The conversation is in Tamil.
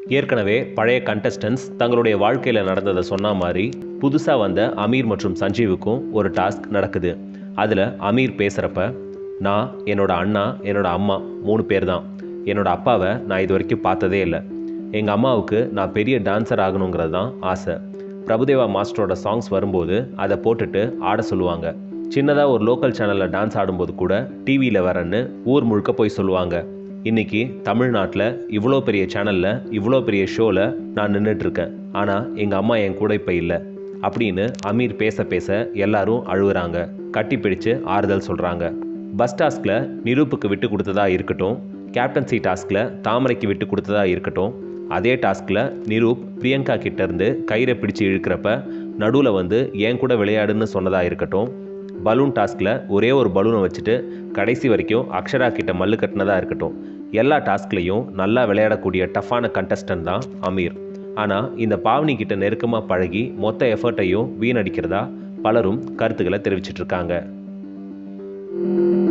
ஏற்கனவே பழைய கண்டஸ்டன்ஸ் தங்களுடைய வாழ்க்கையில் நடந்ததை சொன்ன மாதிரி புதுசாக வந்த அமீர் மற்றும் சஞ்சீவுக்கும் ஒரு டாஸ்க் நடக்குது அதில் அமீர் பேசுகிறப்ப நான் என்னோட அண்ணா என்னோட அம்மா மூணு பேர் தான் என்னோட அப்பாவை நான் இது வரைக்கும் பார்த்ததே இல்லை எங்கள் அம்மாவுக்கு நான் பெரிய டான்சர் ஆகணுங்கிறது தான் ஆசை பிரபுதேவா மாஸ்டரோட சாங்ஸ் வரும்போது அதை போட்டுட்டு ஆட சொல்லுவாங்க சின்னதாக ஒரு லோக்கல் சேனலில் டான்ஸ் ஆடும்போது கூட டிவியில் வரேன்னு ஊர் முழுக்க போய் சொல்லுவாங்க இன்னைக்கு தமிழ்நாட்டில் இவ்வளோ பெரிய சேனலில் இவ்வளோ பெரிய ஷோவில் நான் நின்றுட்டு இருக்கேன் ஆனால் எங்கள் அம்மா என் கூட இப்போ இல்லை அப்படின்னு அமீர் பேச பேச எல்லாரும் அழுகுறாங்க கட்டி பிடிச்சு ஆறுதல் சொல்கிறாங்க பஸ் டாஸ்கில் நிரூப்புக்கு விட்டு கொடுத்ததா இருக்கட்டும் கேப்டன்சி டாஸ்கில் தாமரைக்கு விட்டு கொடுத்ததா இருக்கட்டும் அதே டாஸ்கில் நிரூப் பிரியங்கா கிட்ட இருந்து கயிறை பிடிச்சு இழுக்கிறப்ப நடுவில் வந்து என் கூட விளையாடுன்னு சொன்னதா இருக்கட்டும் பலூன் டாஸ்கில் ஒரே ஒரு பலூனை வச்சுட்டு கடைசி வரைக்கும் அக்ஷரா கிட்ட மல்லு கட்டினதா இருக்கட்டும் எல்லா டாஸ்க்லையும் நல்லா விளையாடக்கூடிய டஃப்பான கண்டஸ்டன்ட் தான் அமீர் ஆனால் இந்த பாவனி கிட்ட நெருக்கமாக பழகி மொத்த எஃபர்ட்டையும் வீணடிக்கிறதா பலரும் கருத்துக்களை தெரிவிச்சிட்டு இருக்காங்க